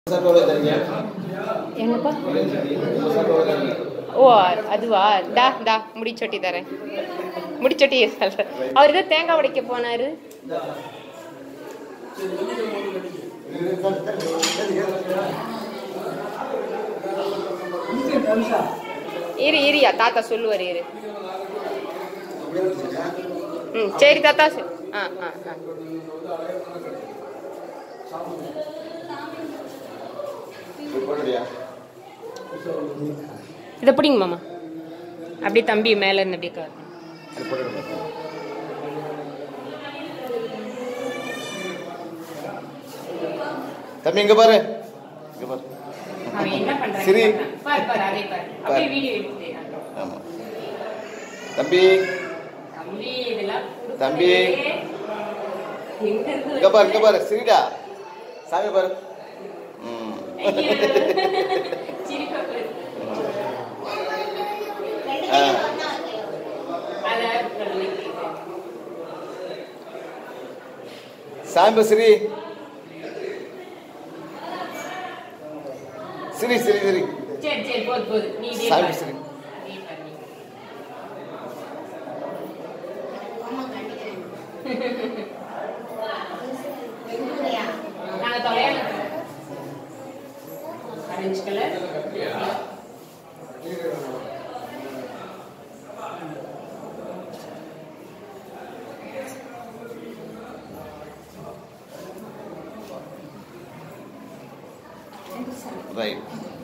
என்னப்பா ஓ அதுவா டா டா முடிச்சொட்டி தரேன் முடிச்சொட்டி சொல்றேன் அவர் தான் தேங்காய் உடைக்க போனாரு இரு இரியா தாத்தா சொல்லுவார் இரு ம் சரி தாத்தா சொல் ஆ ஆ ஆ இதை பிடிங்க மாமா அப்படியே தம்பி மேல இருந்து அப்படியே காட்டு தம்பி இங்க பாரு இங்க பாரு அவன் என்ன பண்றான் சரி. பாரு பாரு அதே பாரு அப்படியே வீடியோ எடுத்து ஆமா தம்பி தம்பி இதெல்லாம் தம்பி. கொடுக்கலையே. எங்க இருந்து இங்க பாரு இங்க பாரு சரிடா சாமி பாரு ம். ஐயோ. சிரிப்பா பாரு. ஆ. அதான் சொல்லிட்டு. சாமி ஸ்ரீ சரி சரி சரி சரி சரி போது போது நீ இதே சாமி பாரு. சரி. இதே பாரு நீ. நாங்க தொலையாம ஆரஞ்சு கலர் ரைட்